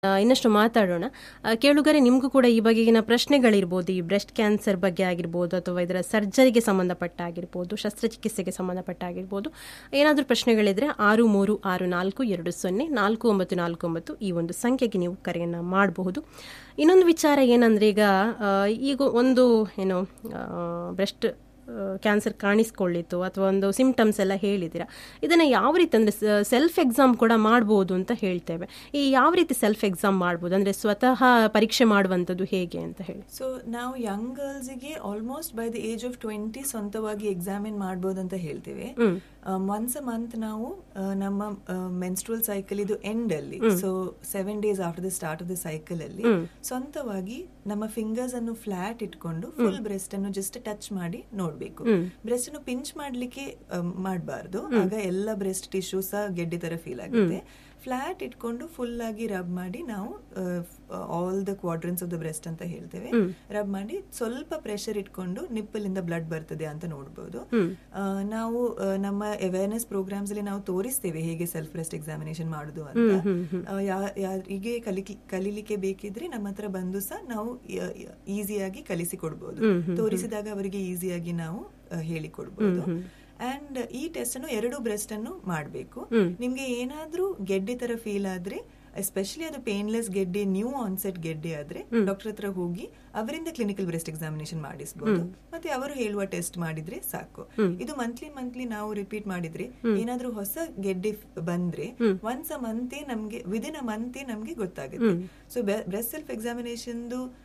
ಆ, ಇನ್ನಷ್ಟು ಮಾತಾಡೋಣ ಆ, ಕೇಳುಗರೆ ನಿಮಗೂ ಕೂಡ ಈ ಬಗೆಗಿನ ಪ್ರಶ್ನೆಗಳಿರ್ಬೋದು ಈ ಬ್ರೆಸ್ಟ್ ಕ್ಯಾನ್ಸರ್ ಬಗ್ಗೆ ಆಗಿರ್ಬೋದು ಅಥವಾ ಇದರ ಸರ್ಜರಿಗೆ ಸಂಬಂಧಪಟ್ಟ ಆಗಿರ್ಬೋದು ಶಸ್ತ್ರಚಿಕಿತ್ಸೆಗೆ ಸಂಬಂಧಪಟ್ಟ ಆಗಿರ್ಬೋದು ಏನಾದರೂ ಪ್ರಶ್ನೆಗಳಿದ್ರೆ ಆರು ಮೂರು ಆರು ನಾಲ್ಕು ಎರಡು ಸೊನ್ನೆ ನಾಲ್ಕು ಒಂಬತ್ತು ನಾಲ್ಕು ಒಂಬತ್ತು ಈ ಒಂದು ಸಂಖ್ಯೆಗೆ ನೀವು ಕರೆಯನ್ನು ಮಾಡಬಹುದು ಇನ್ನೊಂದು ವಿಚಾರ ಏನಂದ್ರೆ ಈಗ ಆ, ಈಗ ಒಂದು ಏನು ಬ್ರೆಸ್ಟ್ ಕ್ಯಾನ್ಸರ್ ಕಾಣಿಸ್ಕೊಳ್ಳಿತ್ತು ಅಥವಾ ಒಂದು ಸಿಂಪ್ಟಮ್ಸ್ ಎಲ್ಲ ಹೇಳಿದ್ದೀರಾ ಇದನ್ನ ಯಾವ ರೀತಿ ಅಂದ್ರೆ ಸೆಲ್ಫ್ ಎಕ್ಸಾಮ್ ಕೂಡ ಮಾಡ್ಬೋದು ಅಂತ ಹೇಳ್ತೇವೆ ಈ ಯಾವ ರೀತಿ ಸೆಲ್ಫ್ ಎಕ್ಸಾಮ್ ಮಾಡ್ಬೋದು ಅಂದ್ರೆ ಸ್ವತಃ ಪರೀಕ್ಷೆ ಮಾಡುವಂಥದ್ದು ಹೇಗೆ ಅಂತ ಹೇಳಿ ಸೊ ನಾವು ಯಂಗ್ ಗರ್ಲ್ಸ್ಗೆ almost by the age of twenty ಸ್ವಂತವಾಗಿ ಎಕ್ಸಾಮಿನ್ ಮಾಡ್ಬೋದು ಅಂತ ಹೇಳ್ತೇವೆ ಒನ್ಸ್ ಅ ಮಂತ್ ನಾವು ಆ, ನಮ್ಮ ಮೆನ್ಸ್ಟ್ರಲ್ ಸೈಕಲ್ ಇದು ಎಂಡ್ ಅಲ್ಲಿ so seven days after the start of the cycle ಅಲ್ಲಿ ಸ್ವಂತವಾಗಿ ನಮ್ಮ ಫಿಂಗರ್ಸ್ ಅನ್ನು ಫ್ಲಾಟ್ ಇಟ್ಕೊಂಡು ಫುಲ್ ಬ್ರೆಸ್ಟ್ ಅನ್ನು ಜಸ್ಟ್ ಟಚ್ ಮಾಡಿ ನೋಡ್ಬೇಕು ಬ್ರೆಸ್ಟ್ ಅನ್ನು ಪಿಂಚ್ ಮಾಡ್ಲಿಕ್ಕೆ ಮಾಡಬಾರ್ದು ಆಗ ಎಲ್ಲ ಬ್ರೆಸ್ಟ್ ಟಿಶ್ಯೂ ಸಹ ಗೆಡ್ಡೆ ತರ ಫೀಲ್ ಆಗುತ್ತೆ ಫ್ಲಾಟ್ ಇಟ್ಕೊಂಡು ಫುಲ್ ಆಗಿ ರಬ್ ಮಾಡಿ ನಾವು all the quadrants of the breast ಅಂತ ಹೇಳ್ತೇವೆ ರಬ್ ಮಾಡಿ ಸ್ವಲ್ಪ ಪ್ರೆಷರ್ ಇಟ್ಕೊಂಡು ನಿಪ್ಪಲ್ ಇಂದ ಬ್ಲಡ್ ಬರ್ತದೆ ಅಂತ ನೋಡ್ಬೋದು ಆ, ನಾವು ಆ, ನಮ್ಮ ಅವೇರ್ನೆಸ್ ಪ್ರೋಗ್ರಾಮ್ಸ್ ಅಲ್ಲಿ ನಾವು ತೋರಿಸ್ತೇವೆ ಹೇಗೆ ಸೆಲ್ಫ್ ಬ್ರೆಸ್ಟ್ ಎಕ್ಸಾಮಿನೇಷನ್ ಮಾಡುದು ಅಂತ ಆ, ಯಾ- ಯಾರಿಗೆ ಕಲಿ ಕಲೀಲಿಕ್ಕೆ ಬೇಕಿದ್ರೆ ನಮ್ಮ ಹತ್ರ ಬಂದು ಸಹ ನಾವು ಈಸಿಯಾಗಿ ಕಲಿಸಿ ಕೊಡ್ಬೋದು ತೋರಿಸಿದಾಗ ಅವರಿಗೆ ಈಸಿಯಾಗಿ ನಾವು ಆ, ಹೇಳಿಕೊಡ್ಬೋದು ಅಂಡ್ ಈ ಟೆಸ್ಟ್ ಅನ್ನು ಎರಡು ಬ್ರೆಸ್ಟ್ ಅನ್ನು ಮಾಡಬೇಕು ನಿಮ್ಗೆ ಏನಾದ್ರೂ ಗೆಡ್ಡೆ ತರ ಫೀಲ್ ಆದ್ರೆ ಎಸ್ಪೆಷಲಿ ಅದು ಪೇನ್ಲೆಸ್ ಗೆಡ್ಡೆ ನ್ಯೂ ಆನ್ಸೆಟ್ ಗೆಡ್ಡೆ ಆದ್ರೆ ಡಾಕ್ಟರ್ ಹತ್ರ ಹೋಗಿ ಅವರಿಂದ ಕ್ಲಿನಿಕಲ್ ಬ್ರೆಸ್ಟ್ ಎಕ್ಸಾಮಿನೇಷನ್ ಮಾಡಿಸಬಹುದು ಮತ್ತೆ ಅವರು ಹೇಳುವ ಟೆಸ್ಟ್ ಮಾಡಿದ್ರೆ ಸಾಕು ಇದು ಮಂತ್ಲಿ ಮಂತ್ಲಿ ನಾವು ರಿಪೀಟ್ ಮಾಡಿದ್ರೆ ಏನಾದ್ರೂ ಹೊಸ ಗೆಡ್ಡೆ ಫ್- ಬಂದ್ರೆ ಒನ್ಸ್ ಅ ಮಂತೇ ನಮ್ಗೆ ವಿದಿನ್ ಅ ಮಂತೇ ನಮ್ಗೆ ಗೊತ್ತಾಗುತ್ತೆ ಸೊ ಬ್ರೆಸ್ಟ್ ಸೆಲ್ಫ್ ಎಕ್ಸಾಮಿನೇಷನ್